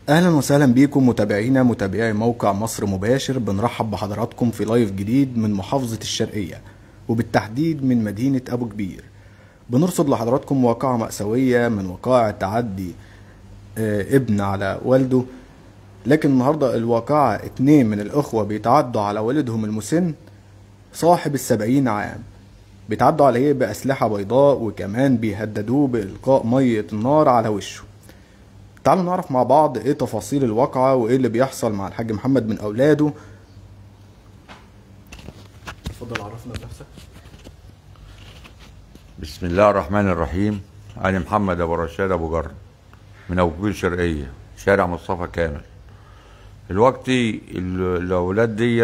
اهلا وسهلا بيكم متابعينا متابعي موقع مصر مباشر بنرحب بحضراتكم في لايف جديد من محافظة الشرقية وبالتحديد من مدينة ابو كبير بنرصد لحضراتكم واقعة مأساوية من وقائع تعدي آه، ابن على والده لكن النهاردة الواقعة اتنين من الاخوة بيتعدوا على والدهم المسن صاحب السبعين عام بيتعدوا عليه بأسلحة بيضاء وكمان بيهددوه بإلقاء مية النار على وشه تعالوا نعرف مع بعض ايه تفاصيل الواقعة وايه اللي بيحصل مع الحاج محمد من اولاده اتفضل عرفنا بنفسك بسم الله الرحمن الرحيم أنا محمد أبو رشاد أبو جر من أبو كبير شرقية شارع مصطفى كامل الوقت ال- الأولاد دي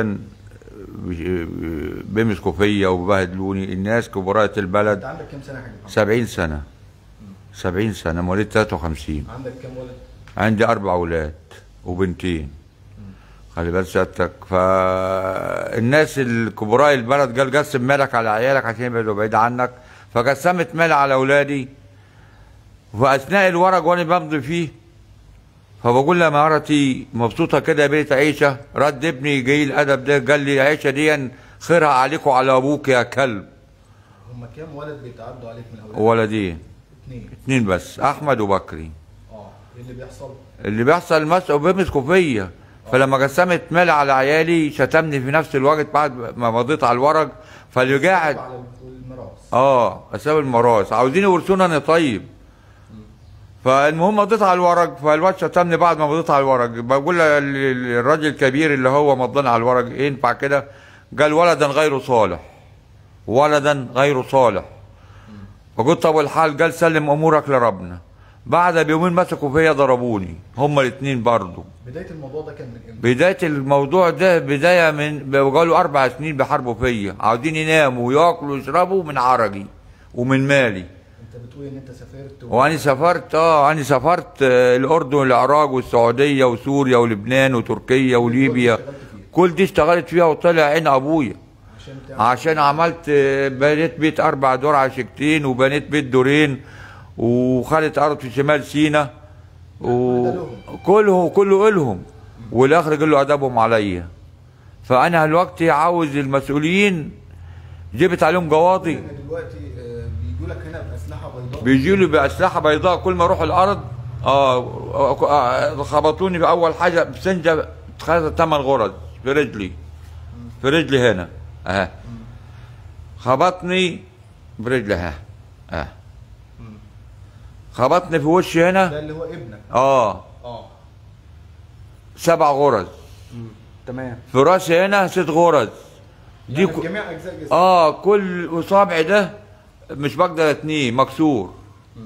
بيمسكوا فيا وبهدلوني الناس كبراء البلد انت عندك كام سنة يا حاج محمد؟ سبعين سنة سبعين سنة مواليد تلاتة وخمسين عندك كام ولد؟ عندي أربع أولاد وبنتين خلي بال سيادتك فالناس الكبراء البلد قال قسم مالك على عيالك عشان يبعدوا بعيد عنك فقسمت مالي على أولادي وأثناء الورق وأنا بمضي فيه فبقول لها مرتي مبسوطة كده يا بنت عيشة رد ابني جاي الأدب ده قال لي عيشة دي خيرها عليك وعلى أبوك يا كلب هما كام ولد بيتعدوا عليك من اولادك؟ ولدين اتنين اتنين بس أحمد وبكري اه ايه اللي بيحصل؟ اللي بيحصل المسؤول بيمسكوا فيا فلما قسمت مالي على عيالي شتمني في نفس الوقت بعد ما مضيت على الورق فاللي قاعد على الميراث اه اسباب الميراث عاوزين يورثونا انا طيب فالمهم مضيت على الورق فالواد شتمني بعد ما مضيت على الورق بقول له ال- ال- الراجل الكبير اللي هو مضينا على الورق إيه ينفع كده قال ولدا غير صالح ولدا غير صالح فقلت طب والحال قال سلم امورك لربنا بعد بيومين مسكوا فيا ضربوني هما الاثنين برضه بداية الموضوع ده كان من امتى؟ بداية الموضوع ده بداية من بقالوا أربع سنين بيحاربوا فيا عاوزين يناموا وياكلوا ويشربوا من عرجي ومن مالي انت بتقول ان انت سافرت وأنا سافرت اه أنا سافرت آه، الأردن والعراق والسعودية وسوريا ولبنان وتركيا وليبيا اشتغلت فيها. كل دي اشتغلت فيها وطلع عين أبويا عشان تعمل عشان عملت آه، بنيت بيت أربع دور على شكتين وبنيت بيت دورين وخدت أرض في شمال سينا وكله كله إلهم والآخر قال له أدبهم عليا فأنا دلوقتي عاوز المسؤولين جبت عليهم قواضي ان دلوقتي آه، بيجوا لك هنا باسلحه بيضاء بيجي له بأسلحة بيضاء كل ما أروح الأرض آه آه، آه، خبطوني بأول حاجة بسنجة خدت ثمان غرز في رجلي في رجلي هنا أها خبطني برجلي ها اه خبطني في وشي هنا ده اللي هو ابنك اه اه سبع غرز تمام في راسي هنا ست غرز دي يعني في ك... جميع اجزاء جسمك اه كل اصابع ده مش بقدر اتنيه مكسور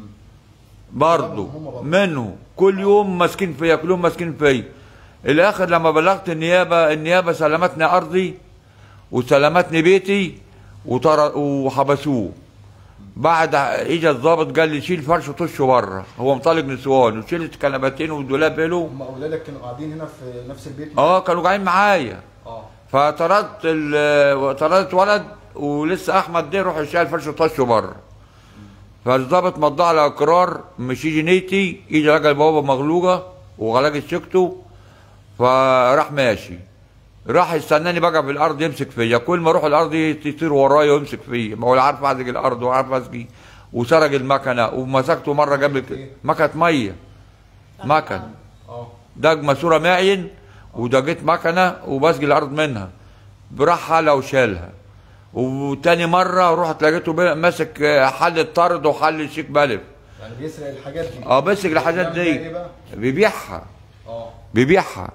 برضه هم برضه. منه كل يوم ماسكين فيا كل يوم ماسكين فيا الاخر لما بلغت النيابه النيابه سلمتني ارضي وسلمتني بيتي وطر... وحبسوه بعد اجى الضابط قال لي شيل فرش وطشه بره هو مطالق نسوان وشيلت كنبتين ودولاب له هم اولادك كانوا قاعدين هنا في نفس البيت اه كانوا قاعدين معايا اه فطردت ال- طردت ولد ولسه احمد ده يروح يشيل فرش وطشه بره فالظابط مضى على اقرار مش يجي نيتي يجي لقى البوابه مغلوقه وغلقت شيكته فراح ماشي راح يستناني بقى في الارض يمسك فيا كل ما اروح الارض يطير ورايا ويمسك فيا ما هو لا عارف اعزق الارض ولا عارف اسقي وسرق المكنه ومسكته مره قبل كده مكنه ميه مكن اه دق ماسوره معين ودقيت مكنه وبسقي الارض منها براح حاله وشالها وتاني مره رحت لقيته بي- ماسك آه، حل الطرد وحل الشيك بلف يعني بيسرق الحاجات دي اه بيسك الحاجات بيعمل بيها دي ايه بقى؟ بيبيعها اه بيبيعها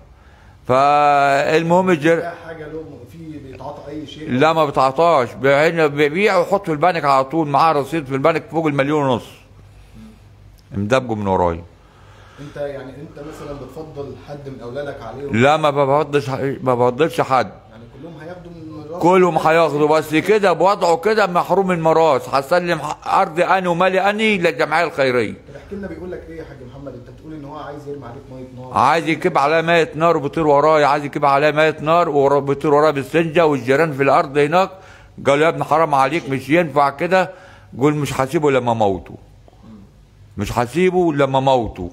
فالمهم الجر... ده حاجه له في بيتعاطى اي شيء لا ما بتعطاش بيعين- بيبيع ويحط في البنك على طول معاه رصيد في البنك فوق المليون ونص مدبجه من ورايا انت يعني انت مثلا بتفضل حد من اولادك عليهم لا ما بفضلش ما بفضلش حد يعني كلهم هياخدوا من الميراث كلهم هياخدوا بس كده بوضعه كده محروم من الميراث هسلم ارضي انا ومالي اني للجمعيه الخيريه طب احكي لنا بيقول لك ايه يا حاج محمد انت بتقول ان هو عايز يرمي عليك ميه نار عايز يكب عليا مية نار وبيطير ورايا عايز يكب عليا مية نار وبيطير ورايا بالسنجه والجيران في الارض هناك قالوا يا ابني حرام عليك مش ينفع كده قول مش هسيبه لما موته مش هسيبه لما موته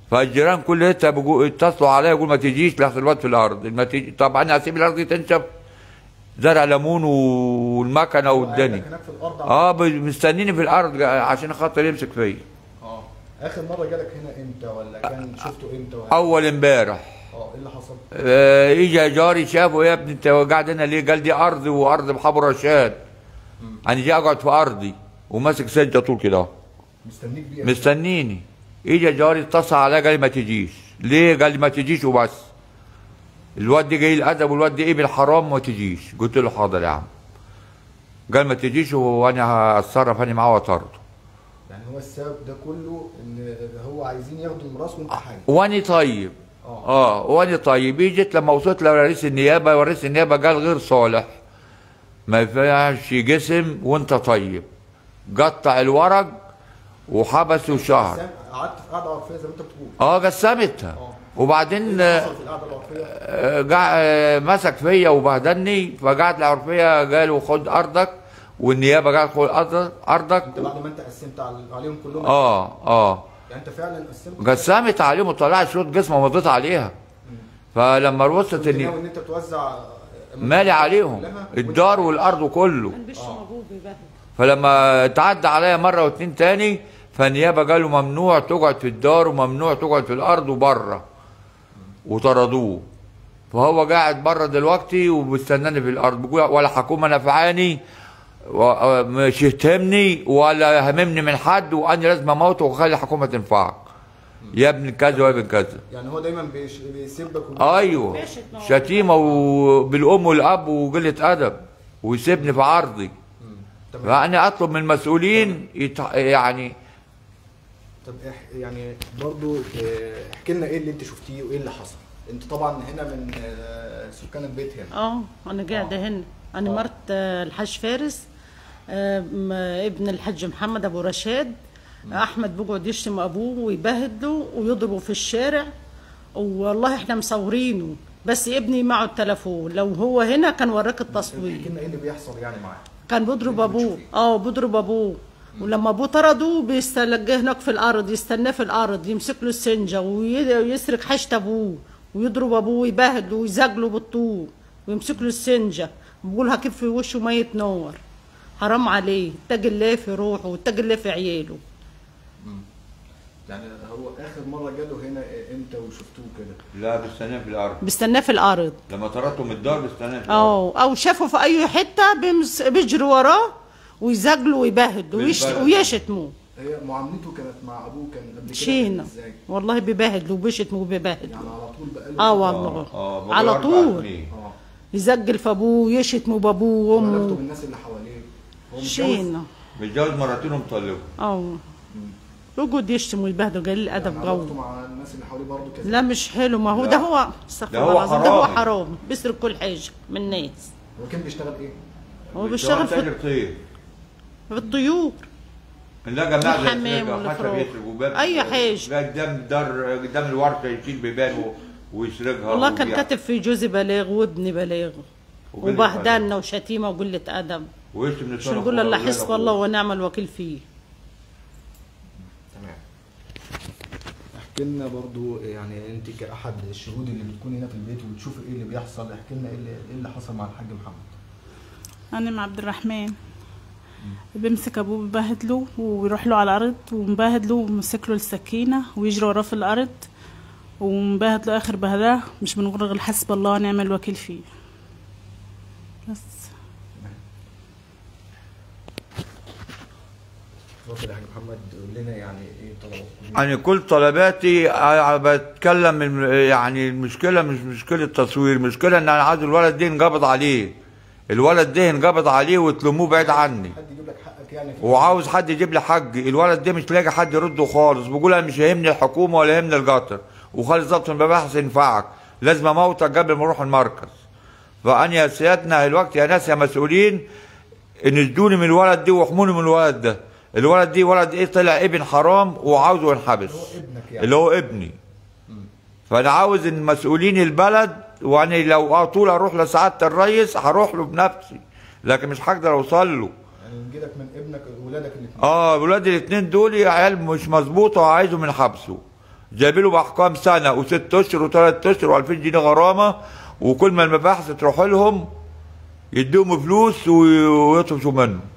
فالجيران كل لسه بيجوا- يتصلوا عليا يقول ما تجيش لحسن الواد في الارض ما تيجي طبعا هسيب الارض دي تنشف زرع ليمون والمكنه والدنيا قاعد هناك في الارض اه ب- مستنيني في الارض عشان خاطر يمسك فيا اه اخر مره جالك هنا امتى ولا كان شفته امتى ولا اول امبارح اه ايه اللي حصل؟ آه، اجى جاري شافه يا ابني انت قاعد هنا ليه؟ قال دي ارضي وارض محمد رشاد. انا جاي اقعد في ارضي وماسك سجه طول كده اهو. مستنيك بيه مستنيني اجى جاري اتصل عليا قال لي ما تجيش ليه؟ قال لي ما تجيش وبس. الواد ده جاي الادب والواد ده ابن حرام ما تجيش قلت له حاضر يا عم. قال ما تجيش وانا هتصرف انا معاه واطرده. يعني هو السبب ده كله ان هو عايزين ياخدوا الميراث وانت حاجه واني طيب اه اه واني طيب جيت لما وصلت لرئيس النيابه ورئيس النيابه قال غير صالح ما ينفعش جسم وانت طيب قطع الورق وحبسه شهر سام- قعدت في قعده عرفيه زي ما انت بتقول اه قسمتها اه وبعدين ايه اللي آه، حصل في القعده العرفيه؟ آه، قع- آه، مسك فيا وبهدلني فقعد العرفيه قالوا خد ارضك والنيابه قالت خد أرض- ارضك انت بعد ما انت قسمت على- عليهم كلهم اه اه يعني انت فعلا قسمت قسمت عليهم وطلعت شروط جسمه ومضيت عليها فلما وصلت كنت النيابه ناوي ان انت توزع مالي عليهم كلها وانت- الدار والارض كله كان بيشتم ابوه بيبهدل فلما تعدى عليا مره واتنين تاني فالنيابه قالوا ممنوع تقعد في الدار وممنوع تقعد في الارض وبره وطردوه فهو قاعد بره دلوقتي وبيستناني في الارض بيقول ولا حكومه نفعاني و- مش يتهمني ولا هممني من حد وانا لازم اموت واخلي الحكومه تنفعك يا ابن كذا ويا ابن كذا يعني هو دايما بيش- بيسبك وبي- ايوه بيشت نوع. شتيمه وبالام والاب وقله ادب ويسيبني في عرضي مم. تمام فانا اطلب من المسؤولين يت... يعني طب إح- يعني برضو آه، احكي لنا ايه اللي انت شفتيه وايه اللي حصل انت طبعا هنا من آه، سكان البيت هنا اه انا قاعده هنا انا آه. مرت آه، الحاج فارس آه، م- ابن الحاج محمد ابو رشاد احمد بيقعد يشتم ابوه ويبهدله ويضربه في الشارع والله احنا مصورينه بس ابني معه التليفون لو هو هنا كان وراك التصوير احكي لنا ايه اللي بيحصل يعني معاه كان بيضرب ابوه اه بيضرب ابوه ولما ابوه طرده بيستلقاه هناك في الارض يستناه في الارض يمسك له السنجه وي- ويسرق حاجه ابوه ويضرب ابوه ويبهدله ويزجله بالطوب ويمسك له السنجه بيقولها كيف في وشه ما يتنور حرام عليه اتقي الله في روحه واتقي الله في عياله يعني هو اخر مره جاله هنا امتى وشفتوه كده لا بستناه في الارض بيستناه في الارض لما طردته من الدار بستناه في او او شافه في اي حته بيمس- بيجري وراه ويزجله ويبهدله ويش- بالبلد. ويشتمه هي معاملته كانت مع ابوه كان قبل كده شينا كانت ازاي والله بيبهدل وبيشتم وبيبهدل يعني على طول بقاله اه فترة. والله اه بقول على أربع طول سنين. اه يزجل في ابوه يشتم بابوه وعلاقته وامه بالناس اللي حواليه هو متجوز؟ شينا متجوز مرتين ومطلقه اه يقعد يشتم ويبهدل قليل يعني الادب علاقته قوي مع الناس اللي حواليه برضه كده لا مش حلو ما هو لا. ده هو استغفر ده الله هو العظيم ده هو حرامي. حرام بيسرق كل حاجه من الناس هو كان بيشتغل ايه؟ هو بيشتغل في تاجر طير في الطيور لا جماعه زي الحمام السرقة، ولا حتى فراخ. بيسرق وباب أي حاجة. قدام الدار قدام الورشه يشيل بيبان و- ويسرقها والله كان ويبيعها. كاتب في جوزي بلاغ وابني بلاغ وقلة وبهدلنا وشتيمه وقله ادب ويشتم مش نسوان نقول الا أخوه حسب وأولاد الله أخوه. ونعم الوكيل فيه تمام احكي لنا برضو يعني انت كاحد الشهود اللي بتكون هنا في البيت وبتشوف ايه اللي بيحصل احكي لنا ايه اللي, إيه اللي حصل مع الحاج محمد أنا مع عبد الرحمن بيمسك أبوه بيبهدله ويروح له على الأرض ومبهدله ومسك له السكينة ويجري وراه في الأرض ومبهدله آخر بهدله مش بنقول غير حسب الله ونعم الوكيل فيه بس اتفضل يا حاج محمد قول لنا يعني ايه طلباتكم يعني كل طلباتي آه، بتكلم من يعني المشكله مش مشكله تصوير مشكله ان انا عايز الولد ده ينقبض عليه الولد ده ينقبض عليه وتلموه بعيد عني حد يجيب لك حقك يعني في وعاوز حد يجيب لي حقي الولد ده مش لاقي حد يرده خالص بيقول انا مش هيهمني الحكومه ولا يهمني القطر وخالد ضبط المباحث ينفعك لازم اموتك قبل ما اروح المركز فانا يا سيادنا الوقت يا ناس يا مسؤولين انجدوني من الولد ده واحموني من الولد ده الولد دي ولد ايه طلع ابن حرام وعاوزه ينحبس هو ابنك يعني اللي هو ابني فانا عاوز ان مسؤولين البلد وانا لو طول اروح لسعاده الرئيس هروح له بنفسي لكن مش هقدر اوصل له يعني نجيلك من ابنك ولادك الاثنين اه ولاد الاثنين دول عيال مش مظبوطه وعايزهم من حبسه جايبينه باحكام سنه وست اشهر وثلاث اشهر و2000 جنيه غرامه وكل ما المباحث تروح لهم يدوهم فلوس وي- ويطفشوا منه